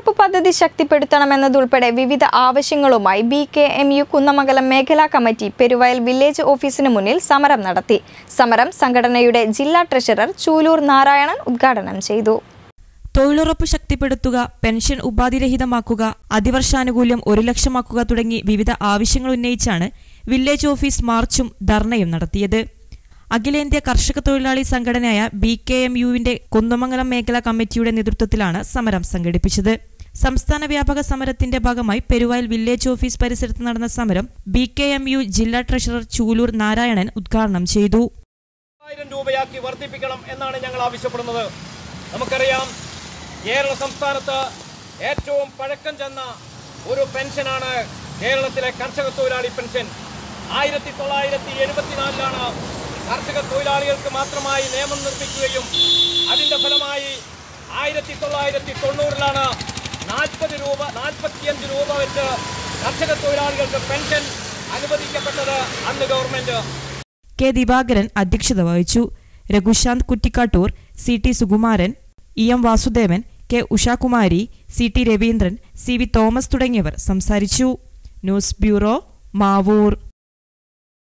തൊഴിലുറപ്പ് പദ്ധതി ശക്തിപ്പെടുത്തണമെന്നതുൾപ്പെടെ വിവിധ ആവശ്യങ്ങളുമായി B K M U Kunnamangalam മേഖലാ കമ്മിറ്റി പെരുവയൽ വില്ലേജ് ഓഫീസിന് മുന്നിൽ സമരം നടത്തി സമരം സംഘടനയുടെ ജില്ലാ ട്രഷറർ ചൂലൂർ നാരായണൻ ഉദ്ഘാടനം ചെയ്തു തൊഴിലുറപ്പ് ശക്തിപ്പെടുത്തുക പെൻഷൻ ഉപാധിരഹിതമാക്കുക അതിവർഷാനുകൂല്യം ഒരു ലക്ഷമാക്കുക തുടങ്ങി വിവിധ ആവശ്യങ്ങൾ ഉന്നയിച്ചാണ് വില്ലേജ് ഓഫീസ് മാർച്ചും ധർണയും നടത്തിയത് അഖിലേന്ത്യാ കർഷക തൊഴിലാളി സംഘടനയായ ബി കെ എം യുവിന്റെ കുന്നമംഗലം മേഖലാ കമ്മിറ്റിയുടെ നേതൃത്വത്തിലാണ് സമരം സംഘടിപ്പിച്ചത് സംസ്ഥാന വ്യാപക സമരത്തിന്റെ ഭാഗമായി പെരുവയൽ വില്ലേജ് ഓഫീസ് പരിസരത്ത് നടന്ന സമരം ബി കെ എം യു ജില്ലാ ട്രഷറർ ചൂലൂർ നാരായണൻ ഉദ്ഘാടനം ചെയ്തു ആയിരം രൂപയാക്കി വർദ്ധിപ്പിക്കണം എന്നാണ് ഞങ്ങൾ ആവശ്യപ്പെടുന്നത് നമുക്കറിയാം കേരള സംസ്ഥാനത്ത് ഏറ്റവും പഴക്കം ചെന്ന ഒരു പെൻഷനാണ് കേരളത്തിലെ കർഷക തൊഴിലാളി പെൻഷൻ ആയിരത്തി തൊള്ളായിരത്തി എഴുപത്തിനാലിലാണ് കർഷക തൊഴിലാളികൾക്ക് മാത്രമായി നിയമം നിർമ്മിക്കുകയും അതിൻ്റെ ഫലമായി ആയിരത്തി തൊള്ളായിരത്തി തൊണ്ണൂറിലാണ് നാൽപ്പത് രൂപ നാൽപ്പത്തിയഞ്ച് രൂപ വെച്ച് കർഷക തൊഴിലാളികൾക്ക് പെൻഷൻ അനുവദിക്കപ്പെട്ടത് അന്ന് ഗവൺമെന്റ് കെ ദിവാകരൻ അധ്യക്ഷത വഹിച്ചു Raghushanth Kuttikkattoor C T Sukumaran E M Vasudevan K Ushakumari C T Raveendran C V Thomas തുടങ്ങിയവർ സംസാരിച്ചു ന്യൂസ് ബ്യൂറോ മാവൂർ